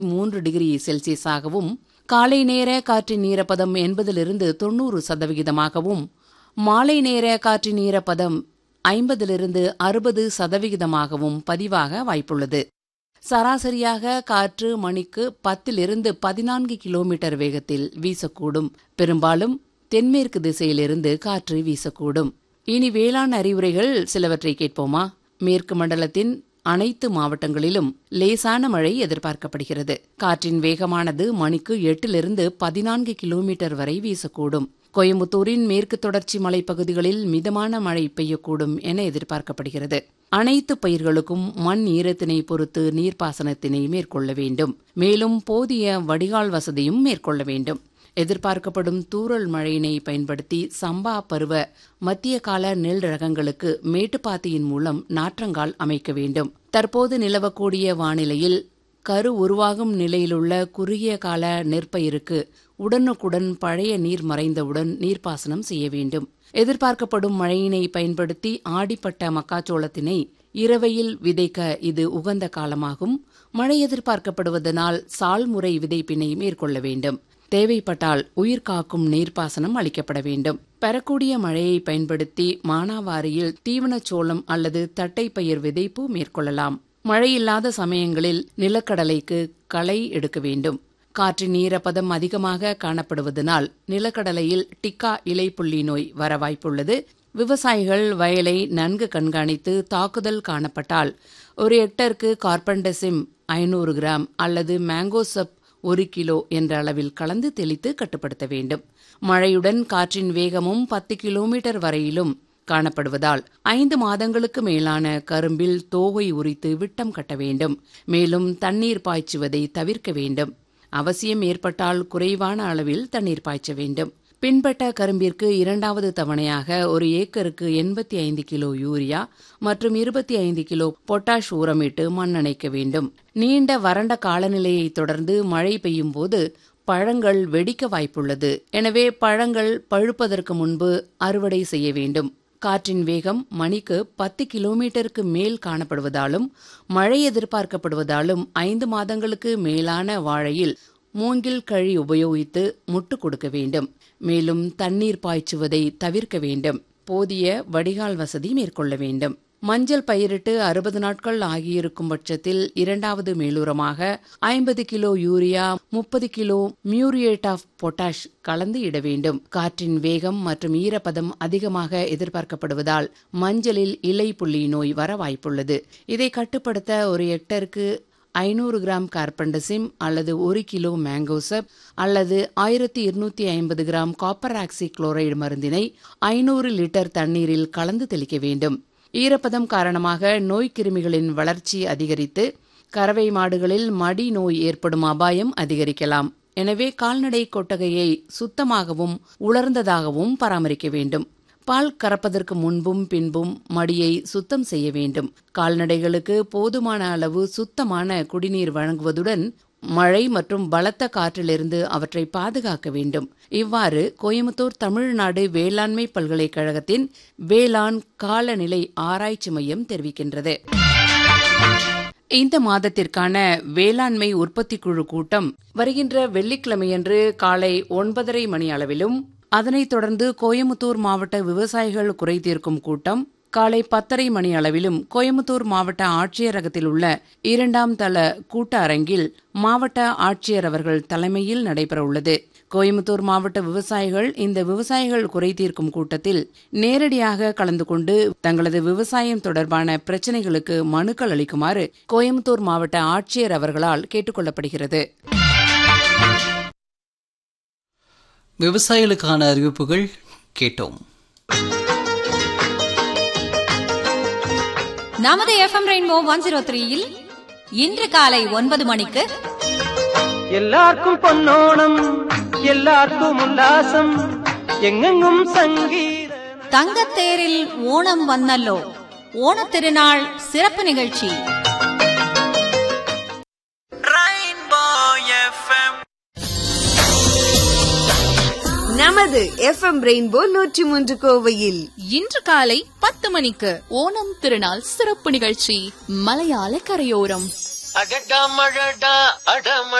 மூன்று டிகிரி செல்சியஸாகவும் காலை நேர காற்றின் ஈரப்பதம் எண்பதிலிருந்து தொண்ணூறு சதவிகிதமாகவும் மாலை நேர காற்றின் ஈரப்பதம் ஐம்பதிலிருந்து அறுபது சதவிகிதமாகவும் பதிவாக வாய்ப்புள்ளது சராசரியாக காற்று மணிக்கு பத்திலிருந்து பதினான்கு கிலோமீட்டர் வேகத்தில் வீசக்கூடும் பெரும்பாலும் தென்மேற்கு திசையிலிருந்து காற்று வீசக்கூடும் இனி வேளாண் அறிவுரைகள் சிலவற்றை கேட்போமா மேற்கு மண்டலத்தின் அனைத்து மாவட்டங்களிலும் லேசான மழை எதிர்பார்க்கப்படுகிறது காற்றின் வேகமானது மணிக்கு எட்டிலிருந்து பதினான்கு கிலோமீட்டர் வரை வீசக்கூடும் கோயம்புத்தூரின் மேற்கு தொடர்ச்சி மலைப்பகுதிகளில் மிதமான மழை பெய்யக்கூடும் என எதிர்பார்க்கப்படுகிறது அனைத்து பயிர்களுக்கும் மண் ஈரத்தினை பொறுத்து நீர்ப்பாசனத்தினை மேற்கொள்ள வேண்டும் மேலும் போதிய வடிகால் வசதியும் மேற்கொள்ள வேண்டும் எதிர்பார்க்கப்படும் தூறல் மழையினை பயன்படுத்தி சம்பா பருவ மத்திய கால நெல் ரகங்களுக்கு மேட்டுப்பாத்தியின் மூலம் நாற்றங்கால் அமைக்க வேண்டும் தற்போது நிலவக்கூடிய வானிலையில் கரு உருவாகும் நிலையிலுள்ள குறுகிய கால நெற்பயிருக்கு உடனுக்குடன் பழைய நீர் மறைந்தவுடன் நீர்ப்பாசனம் செய்ய வேண்டும் எதிர்பார்க்கப்படும் மழையினை பயன்படுத்தி ஆடிப்பட்ட மக்காச்சோளத்தினை இரவையில் விதைக்க இது உகந்த காலமாகும் மழை எதிர்பார்க்கப்படுவதனால் சால்முறை விதைப்பினை மேற்கொள்ள வேண்டும் தேவைப்பட்டால் உயிர்காக்கும் நீர்ப்பாசனம் அளிக்கப்பட வேண்டும் பெறக்கூடிய மழையை பயன்படுத்தி மானாவாரியில் தீவனச்சோளம் அல்லது தட்டைப்பயிர் விதைப்பு மேற்கொள்ளலாம் மழையில்லாத சமயங்களில் நிலக்கடலைக்கு களை எடுக்க வேண்டும் காற்றின் ஈரப்பதம் அதிகமாக காணப்படுவதனால் நிலக்கடலையில் டிக்கா இலைப்புள்ளி நோய் வர வாய்ப்புள்ளது விவசாயிகள் வயலை நன்கு கண்காணித்து தாக்குதல் காணப்பட்டால் ஒரு ஹெக்டருக்கு கார்பன்டசிம் ஐநூறு கிராம் அல்லது மேங்கோசப் ஒரு கிலோ என்ற அளவில் கலந்து தெளித்து கட்டுப்படுத்த வேண்டும் மழையுடன் காற்றின் வேகமும் பத்து கிலோமீட்டர் வரையிலும் காணப்படுவதால் ஐந்து மாதங்களுக்கு மேலான கரும்பில் தோகை உரித்து விட்டம் கட்ட வேண்டும் மேலும் தண்ணீர் பாய்ச்சுவதை தவிர்க்க வேண்டும் அவசியம் ஏற்பட்டால் குறைவான அளவில் தண்ணீர் பாய்ச்ச வேண்டும் பின்பட்ட கரும்பிற்கு இரண்டாவது தவணையாக ஒரு ஏக்கருக்கு எண்பத்தி ஐந்து கிலோ யூரியா மற்றும் இருபத்தி ஐந்து கிலோ பொட்டாஷ் ஊரமிட்டு மண்ணணைக்க வேண்டும் நீண்ட வறண்ட காலநிலையை தொடர்ந்து மழை பெய்யும் போது பழங்கள் வெடிக்க வாய்ப்புள்ளது எனவே பழங்கள் பழுப்பதற்கு முன்பு அறுவடை செய்ய வேண்டும் காற்றின் வேகம் மணிக்கு பத்து கிலோமீட்டருக்கு மேல் காணப்படுவதாலும் மழை எதிர்பார்க்கப்படுவதாலும் ஐந்து மாதங்களுக்கு மேலான வாழையில் மூங்கில் கழி உபயோகித்து முட்டு கொடுக்க வேண்டும் மேலும் தண்ணீர் பாய்ச்சுவதை தவிர்க்க வேண்டும் போதிய வடிகால் வசதி மேற்கொள்ள வேண்டும் மஞ்சள் பயிரிட்டு அறுபது நாட்கள் ஆகியிருக்கும் பட்சத்தில் இரண்டாவது மேலுரமாக ஐம்பது கிலோ யூரியா முப்பது கிலோ மியூரியேட் ஆஃப் பொட்டாஷ் கலந்து இட வேண்டும் காற்றின் வேகம் மற்றும் ஈரப்பதம் அதிகமாக எதிர்பார்க்கப்படுவதால் மஞ்சளில் இலை புள்ளி நோய் வர வாய்ப்புள்ளது இதை கட்டுப்படுத்த ஒரு ஹெக்டருக்கு ஐநூறு கிராம் கார்பன்டசிம் அல்லது ஒரு கிலோ மேங்கோசப் அல்லது ஆயிரத்தி இருநூத்தி ஐம்பது கிராம் காப்பர் ஆக்சி குளோரைடு மருந்தினை ஐநூறு லிட்டர் தண்ணீரில் கலந்து தெளிக்க வேண்டும் ஈரப்பதம் காரணமாக நோய்க்கிருமிகளின் வளர்ச்சி அதிகரித்து கறவை மாடுகளில் மடி நோய் ஏற்படும் அபாயம் அதிகரிக்கலாம் எனவே கால்நடை கொட்டகையை சுத்தமாகவும் உலர்ந்ததாகவும் பராமரிக்க வேண்டும் பால் கறப்பதற்கு முன்பும் பின்பும் மடியை சுத்தம் செய்ய வேண்டும் கால்நடைகளுக்கு போதுமான அளவு சுத்தமான குடிநீர் வழங்குவதுடன் மழை மற்றும் பலத்த காற்றிலிருந்து அவற்றை பாதுகாக்க வேண்டும் இவ்வாறு கோயம்புத்தூர் தமிழ்நாடு வேளாண்மை பல்கலைக்கழகத்தின் வேளாண் காலநிலை ஆராய்ச்சி மையம் தெரிவிக்கின்றது இந்த மாதத்திற்கான வேளாண்மை உற்பத்தி குழு கூட்டம் வருகின்ற வெள்ளிக்கிழமையன்று காலை ஒன்பதரை மணி அளவிலும் அதனைத் தொடர்ந்து கோயமுத்தூர் மாவட்ட விவசாயிகள் குறை தீர்க்கும் கூட்டம் காலை பத்தரை மணி அளவிலும் கோயமுத்தூர் மாவட்ட ஆட்சியரகத்தில் உள்ள இரண்டாம் தள கூட்ட அரங்கில் மாவட்ட ஆட்சியர் அவர்கள் தலைமையில் நடைபெறவுள்ளது கோயமுத்தூர் மாவட்ட விவசாயிகள் இந்த விவசாயிகள் குறை தீர்க்கும் கூட்டத்தில் நேரடியாக கலந்து கொண்டு தங்களது விவசாயம் தொடர்பான பிரச்சினைகளுக்கு மனுக்கள் அளிக்குமாறு கோயமுத்தூர் மாவட்ட ஆட்சியர் அவர்களால் கேட்டுக் கொள்ளப்படுகிறது விவசாயிகளுக்கான அறிவிப்புகள் கேட்டோம் நமது எஃப்எம் ரெயின்போ ஒன் ஜீரோ த்ரீயில் இன்று காலை ஒன்பது மணிக்கு எல்லாருக்கும் பொன்னோணம் எல்லாருக்கும் உல்லாசம் எங்கெங்கும் சங்கீத தங்கத்தேரில் ஓணம் வந்தல்லோ ஓணத்திருநாள் சிறப்பு நிகழ்ச்சி நமது எஃப்எம் ரெயின்போ நூற்றி மூன்று கோவையில் இன்று காலை பத்து மணிக்கு ஓணம் திருநாள் சிறப்பு நிகழ்ச்சி மலையாள கரையோரம் அடடா மழடா அடம